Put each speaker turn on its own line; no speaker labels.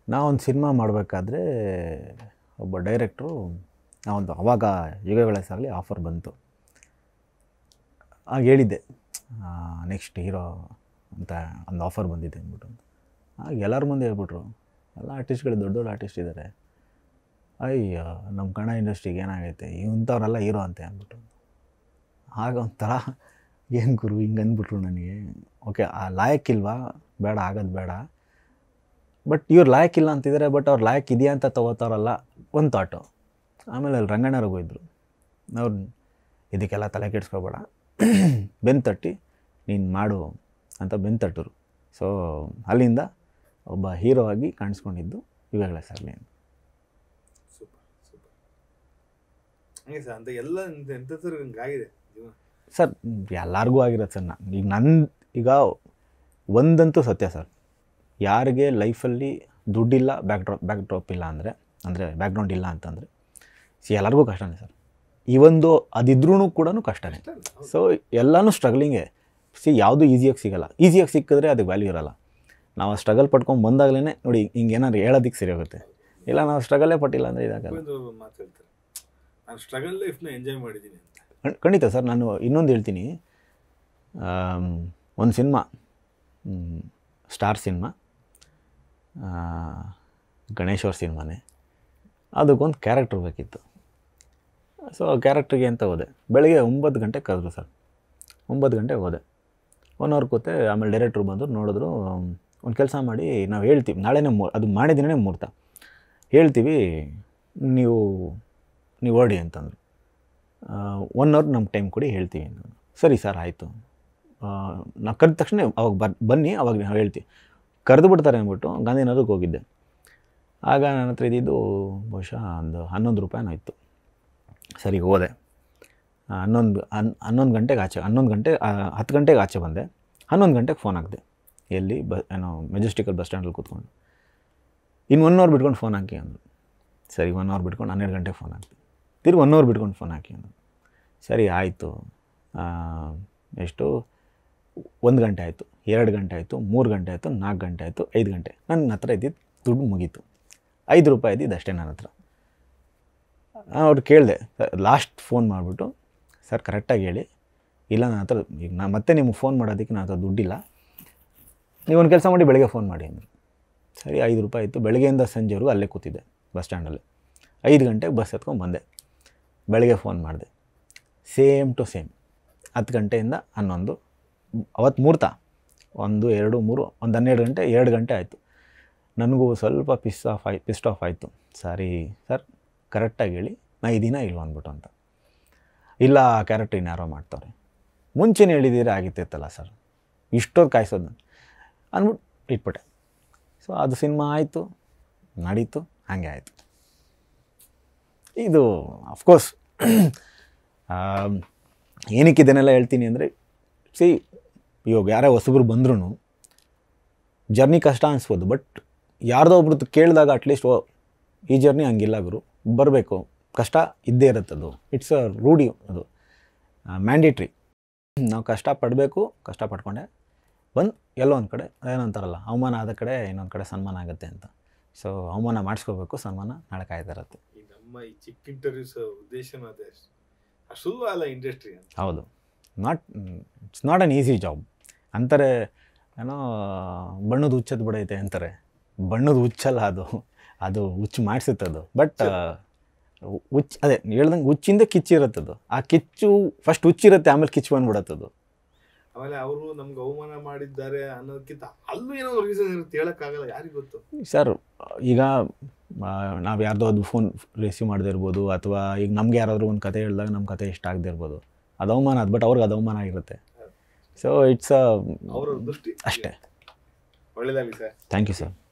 ನಾವೊಂದು ಸಿನಿಮಾ ಮಾಡಬೇಕಾದ್ರೆ ಒಬ್ಬ ಡೈರೆಕ್ಟ್ರು ನಾವೊಂದು ಅವಾಗ ಯುಗಗಳಾಗಲಿ ಆಫರ್ ಬಂತು ಆಗ ಹೇಳಿದ್ದೆ ನೆಕ್ಸ್ಟ್ ಹೀರೋ ಅಂತ ಒಂದು ಆಫರ್ ಬಂದಿದೆ ಅಂದ್ಬಿಟ್ಟು ಆಗ ಎಲ್ಲರ ಮುಂದೆ ಹೇಳ್ಬಿಟ್ರು ಎಲ್ಲ ಆರ್ಟಿಸ್ಟ್ಗಳು ದೊಡ್ಡ ದೊಡ್ಡ ಆರ್ಟಿಸ್ಟ್ ಇದ್ದಾರೆ ಅಯ್ಯೋ ನಮ್ಮ ಕನ್ನಡ ಇಂಡಸ್ಟ್ರಿಗೆ ಏನಾಗೈತೆ ಇಂಥವ್ರೆಲ್ಲ ಹೀರೋ ಅಂತೆ ಅಂದ್ಬಿಟ್ಟು ಆಗ ಒಂಥರ ಏನು ಗುರು ಹಿಂಗೆ ಅಂದ್ಬಿಟ್ರು ನನಗೆ ಓಕೆ ಆ ಲಾಯಕ್ಕಿಲ್ವಾ ಬೇಡ ಆಗೋದು ಬೇಡ ಬಟ್ ಇವ್ರು ಲಾಯಕ್ಕಿಲ್ಲ ಅಂತಿದ್ದಾರೆ ಬಟ್ ಅವ್ರು ಲಾಯಕ್ ಇದೆಯಾ ಅಂತ ತಗೋತಾರಲ್ಲ ಒಂದು ಥಾಟು ಆಮೇಲೆ ಅಲ್ಲಿ ರಂಗಣ್ಣವ್ರಿಗೆ ಹೋಗಿದ್ರು ಅವ್ರು ಇದಕ್ಕೆಲ್ಲ ತಲೆ ಕೆಡಿಸ್ಕೋಬೇಡ ಬೆನ್ನು ತಟ್ಟಿ ನೀನು ಮಾಡು ಅಂತ ಬೆನ್ನು ತಟ್ಟರು ಸೊ ಅಲ್ಲಿಂದ ಒಬ್ಬ ಹೀರೋ ಆಗಿ ಕಾಣಿಸ್ಕೊಂಡಿದ್ದು ಇವಾಗಲೇ ಸಾಗಲಿ ಅಂತ
ಸೂಪರ್ ಸೂಪರ್ ಹಂಗೆ ಸರ್ ಅಂತ ಎಲ್ಲ ಎಂಥದ್ದು ಹಿಂಗಾಗಿದೆ ಜೀವನ
ಸರ್ ಎಲ್ಲರಿಗೂ ಆಗಿರೋದು ಸರ್ ನಾನು ಈಗ ನನ್ನ ಈಗ ಒಂದಂತೂ ಸತ್ಯ ಸರ್ ಯಾರಿಗೆ ಲೈಫಲ್ಲಿ ದುಡ್ಡಿಲ್ಲ ಬ್ಯಾಕ್ ಡ್ರಾಪ್ ಬ್ಯಾಕ್ ಡ್ರಾಪ್ ಇಲ್ಲ ಅಂದರೆ ಅಂದರೆ ಬ್ಯಾಕ್ಗ್ರೌಂಡ್ ಇಲ್ಲ ಅಂತಂದರೆ ಸಿ ಎಲ್ಲರಿಗೂ ಕಷ್ಟನೇ ಸರ್ ಈ ಒಂದು ಅದಿದ್ರೂ ಕೂಡ ಕಷ್ಟನೇ ಸೊ ಎಲ್ಲನೂ ಸ್ಟ್ರಗ್ಲಿಂಗೇ ಸಿ ಯಾವುದು ಈಸಿಯಾಗಿ ಸಿಗಲ್ಲ ಈಸಿಯಾಗಿ ಸಿಕ್ಕಿದ್ರೆ ಅದಕ್ಕೆ ವ್ಯಾಲ್ಯೂ ಇರಲ್ಲ ನಾವು ಸ್ಟ್ರಗಲ್ ಪಡ್ಕೊಂಡು ಬಂದಾಗಲೇ ನೋಡಿ ಹಿಂಗೆ ಏನಾದ್ರು ಹೇಳೋದಕ್ಕೆ ಸರಿ ಹೋಗುತ್ತೆ ಇಲ್ಲ ನಾವು ಸ್ಟ್ರಗಲೇ ಪಟ್ಟಿಲ್ಲ ಅಂದರೆ ಇದಾಗಲ್ಲ
ಒಂದು ಮಾತು ಹೇಳ್ತಾರೆ ನಾನು ಸ್ಟ್ರಗಲ್ ಲೈಫ್ನ ಎಂಜಾಯ್ ಮಾಡಿದ್ದೀನಿ ಅಂತ
ಖಂಡ್- ಖಂಡಿತ ಸರ್ ನಾನು ಇನ್ನೊಂದು ಹೇಳ್ತೀನಿ ಒಂದು ಸಿನಿಮಾ ಸ್ಟಾರ್ ಸಿನಿಮಾ ಗಣೇಶ್ ಅವ್ರ ಸಿನಿಮಾನೇ ಅದಕ್ಕೊಂದು ಕ್ಯಾರೆಕ್ಟರ್ ಬೇಕಿತ್ತು ಸೊ ಕ್ಯಾರೆಕ್ಟ್ರಿಗೆ ಅಂತ ಹೋದೆ ಬೆಳಗ್ಗೆ ಒಂಬತ್ತು ಗಂಟೆಗೆ ಕರೆದ್ರು ಸರ್ ಒಂಬತ್ತು ಗಂಟೆಗೆ ಹೋದೆ ಒನ್ ಅವರ್ ಕೂತೆ ಆಮೇಲೆ ಡೈರೆಕ್ಟ್ರು ಬಂದು ನೋಡಿದ್ರು ಒಂದು ಕೆಲಸ ಮಾಡಿ ನಾವು ಹೇಳ್ತೀವಿ ನಾಳೆನೇ ಮೂ ಅದು ಮಾಡಿದಿನೇ ಮುಹೂರ್ತ ಹೇಳ್ತೀವಿ ನೀವು ನೀವು ಹೊರಡಿ ಅಂತಂದರು ಒನ್ ಅವರ್ ನಮ್ಗೆ ಟೈಮ್ ಕೊಡಿ ಹೇಳ್ತೀವಿ ಅಂತಂದ್ರು ಸರಿ ಸರ್ ಆಯಿತು ನಾವು ಕರೆದ ತಕ್ಷಣ ಅವಾಗ ಬರ್ ಬನ್ನಿ ಅವಾಗ ನಾವು ಹೇಳ್ತೀವಿ ಕರೆದು ಬಿಡ್ತಾರೆ ಅಂದ್ಬಿಟ್ಟು ಗಾಂಧಿನಗರಕ್ಕೆ ಹೋಗಿದ್ದೆ ಆಗ ನನ್ನ ಹತ್ರ ಇದ್ದಿದ್ದು ಬಹುಶಃ ಒಂದು ಹನ್ನೊಂದು ರೂಪಾಯಿನೂ ಇತ್ತು ಸರಿ ಹೋದೆ ಆ, ಹನ್ನೊಂದು ಹನ್ ಹನ್ನೊಂದು ಗಂಟೆಗೆ ಆಚೆ ಹನ್ನೊಂದು ಗಂಟೆ ಆ, ಹತ್ತು ಗಂಟೆಗೆ ಆಚೆ ಬಂದೆ ಹನ್ನೊಂದು ಗಂಟೆಗೆ ಫೋನ್ ಹಾಕಿದೆ ಎಲ್ಲಿ ಬ ಏನೋ ಮೆಜೆಸ್ಟಿಕಲ್ ಬಸ್ ಸ್ಟ್ಯಾಂಡಲ್ಲಿ ಕೂತ್ಕೊಂಡು ಇನ್ನು ಒನ್ ಅವರ್ ಬಿಟ್ಕೊಂಡು ಫೋನ್ ಹಾಕಿ ಅಂದರು ಸರಿ ಒನ್ ಅವರ್ ಬಿಟ್ಕೊಂಡು ಹನ್ನೆರಡು ಗಂಟೆಗೆ ಫೋನ್ ಹಾಕ್ದೆ ತಿರ್ಗಿ ಒನ್ ಅವರ್ ಬಿಟ್ಕೊಂಡು ಫೋನ್ ಹಾಕಿ ಅಂದರು ಸರಿ ಆಯಿತು ಎಷ್ಟು ಒಂದು ಗಂಟೆ ಆಯಿತು ಎರಡು ಗಂಟೆ ಆಯಿತು ಮೂರು ಗಂಟೆ ಆಯಿತು ನಾಲ್ಕು ಗಂಟೆ ಆಯಿತು ಐದು ಗಂಟೆ ನನ್ನ ಹತ್ರ ಇದ್ದಿದ್ದು ದುಡ್ಡು ಮುಗೀತು ಐದು ರೂಪಾಯಿ ಇದ್ದಿದ್ದು ಅಷ್ಟೇ ನನ್ನ ಹತ್ರ ಅವ್ರು ಕೇಳಿದೆ ಲಾಸ್ಟ್ ಫೋನ್ ಮಾಡಿಬಿಟ್ಟು ಸರ್ ಕರೆಕ್ಟಾಗಿ ಹೇಳಿ ಇಲ್ಲ ನನ್ನ ಹತ್ರ ಈಗ ನಾ ಮತ್ತೆ ನಿಮ್ಗೆ ಫೋನ್ ಮಾಡೋದಕ್ಕೆ ನನ್ನ ಹತ್ರ ದುಡ್ಡಿಲ್ಲ ನೀವು ಒಂದು ಕೆಲಸ ಮಾಡಿ ಬೆಳಗ್ಗೆ ಫೋನ್ ಮಾಡಿ ಅಂದರು ಸರಿ ಐದು ರೂಪಾಯಿ ಇತ್ತು ಬೆಳಗ್ಗೆಯಿಂದ ಸಂಜೆವರೆಗೂ ಅಲ್ಲೇ ಕೂತಿದ್ದೆ ಬಸ್ ಸ್ಟ್ಯಾಂಡಲ್ಲಿ ಐದು ಗಂಟೆಗೆ ಬಸ್ ಎತ್ಕೊಂಡು ಬಂದೆ ಬೆಳಗ್ಗೆ ಫೋನ್ ಮಾಡಿದೆ ಸೇಮ್ ಟು ಸೇಮ್ ಹತ್ತು ಗಂಟೆಯಿಂದ ಹನ್ನೊಂದು ಅವತ್ತು ಮುಹೂರ್ತ ಒಂದು ಎರಡು ಮೂರು ಒಂದು ಹನ್ನೆರಡು ಗಂಟೆ ಎರಡು ಗಂಟೆ ಆಯಿತು ನನಗೂ ಸ್ವಲ್ಪ ಪಿಸ್ ಆಫ್ ಆಯ್ ಪಿಸ್ಟ್ ಆಫ್ ಆಯಿತು ಸಾರಿ ಸರ್ ಕರೆಕ್ಟಾಗಿ ಹೇಳಿ ನಾ ಈ ದಿನ ಇಲ್ವ ಅಂದ್ಬಿಟ್ಟು ಅಂತ ಇಲ್ಲ ಆ ಕ್ಯಾರೆಕ್ಟರ್ ಇನ್ಯಾರೋ ಮಾಡ್ತಾರೆ ಮುಂಚೆನೇ ಹೇಳಿದ್ದೀರಾ ಆಗಿತ್ತಿತ್ತಲ್ಲ ಸರ್ ಇಷ್ಟೊತ್ತು ಕಾಯಿಸೋದು ಅಂದ್ಬಿಟ್ಟು ಇಟ್ಬಿಟ್ಟೆ ಸೊ ಅದು ಸಿನಿಮಾ ಆಯಿತು ನಡೀತು ಹಾಗೆ ಆಯಿತು ಇದು ಅಫ್ಕೋರ್ಸ್ ಏನಕ್ಕೆ ಇದನ್ನೆಲ್ಲ ಹೇಳ್ತೀನಿ ಅಂದರೆ ಸಿ ಇವಾಗ ಯಾರೇ ಹೊಸಬ್ರು ಬಂದ್ರೂ ಜರ್ನಿ ಕಷ್ಟ ಅನಿಸ್ಬೋದು ಬಟ್ ಯಾರ್ದೋ ಒಬ್ರದ್ದು ಕೇಳಿದಾಗ ಅಟ್ಲೀಸ್ಟ್ ಓ ಈ ಜರ್ನಿ ಹಂಗಿಲ್ಲ ಗುರು ಬರಬೇಕು ಕಷ್ಟ ಇದ್ದೇ ಇರುತ್ತೆ ಅದು ಇಟ್ಸ್ ಅ ರೂಢಿ ಅದು ಮ್ಯಾಂಡೇಟ್ರಿ ನಾವು ಕಷ್ಟ ಪಡಬೇಕು ಕಷ್ಟ ಪಡ್ಕೊಂಡೆ ಬಂದು ಎಲ್ಲೋ ಒಂದು ಕಡೆ ಏನಂತಾರಲ್ಲ ಅವಮಾನ ಆದ ಕಡೆ ಇನ್ನೊಂದು ಕಡೆ ಸನ್ಮಾನ ಆಗುತ್ತೆ ಅಂತ ಸೊ ಅವಮಾನ ಮಾಡಿಸ್ಕೋಬೇಕು ಸನ್ಮಾನ ನಾಳೆ ಕಾಯ್ತಾ ಇರುತ್ತೆ
ಈ ನಮ್ಮ ಈ ಚಿಕ್ಕ ಇಂಟರ್ವ್ಯೂಸ್ ಉದ್ದೇಶನೂ ಅದೇ ಅಷ್ಟೇ ಅಷ್ಟು ಸುಲಭ ಅಲ್ಲ ಇಂಡಸ್ಟ್ರಿ ಅಂತ
ಹೌದು not it's not an easy job ಅಂತಾರೆ ಏನೋ ಬಣ್ಣದ ಹುಚ್ಚದ್ದು ಬಿಡೈತೆ ಅಂತಾರೆ ಬಣ್ಣದ ಹುಚ್ಚಲ್ಲ ಅದು ಅದು ಹುಚ್ಚು ಮಾಡಿಸುತ್ತೆ ಅದು ಬಟ್ ಹುಚ್ಚು ಅದೇ ಹೇಳ್ದಂಗೆ ಹುಚ್ಚಿಂದ ಕಿಚ್ಚಿರುತ್ತೆ ಅದು ಆ ಕಿಚ್ಚು ಫಸ್ಟ್ ಹುಚ್ಚಿರುತ್ತೆ ಆಮೇಲೆ ಕಿಚ್ಚು ಬಂದ್ಬಿಡತ್ತದು
ಆಮೇಲೆ ಅವರು ನಮ್ಗೆ ಅವಮಾನ ಮಾಡಿದ್ದಾರೆ ಅನ್ನೋದಕ್ಕಿಂತ ಅಲ್ಲೂ ಏನೋ ರೀಸನ್ ಇರುತ್ತೆ ಹೇಳಕ್ಕಾಗಲ್ಲ ಯಾರಿಗ್ ಗೊತ್ತು
ಸರ್ ಈಗ ನಾವು ಯಾರ್ದೋ ಅದು ಫೋನ್ ರಿಸೀವ್ ಮಾಡದೇ ಇರ್ಬೋದು ಅಥವಾ ಈಗ ನಮ್ಗೆ ಯಾರಾದರೂ ಒಂದು ಕತೆ ಹೇಳಿದಾಗ ನಮ್ಮ ಕತೆ ಇಷ್ಟ ಆಗದೆ ಇರ್ಬೋದು ಅದು ಅವಮಾನ ಅದು ಬಟ್ ಅವ್ರಿಗೆ ಅದು ಅವಮಾನ ಆಗಿರುತ್ತೆ ಸೊ ಇಟ್ಸ್ ಅ
ಅವರ ದೃಷ್ಟಿ
ಅಷ್ಟೇ
ಒಳ್ಳೇದಾಗಲಿ ಸರ್
ಥ್ಯಾಂಕ್ ಯು ಸರ್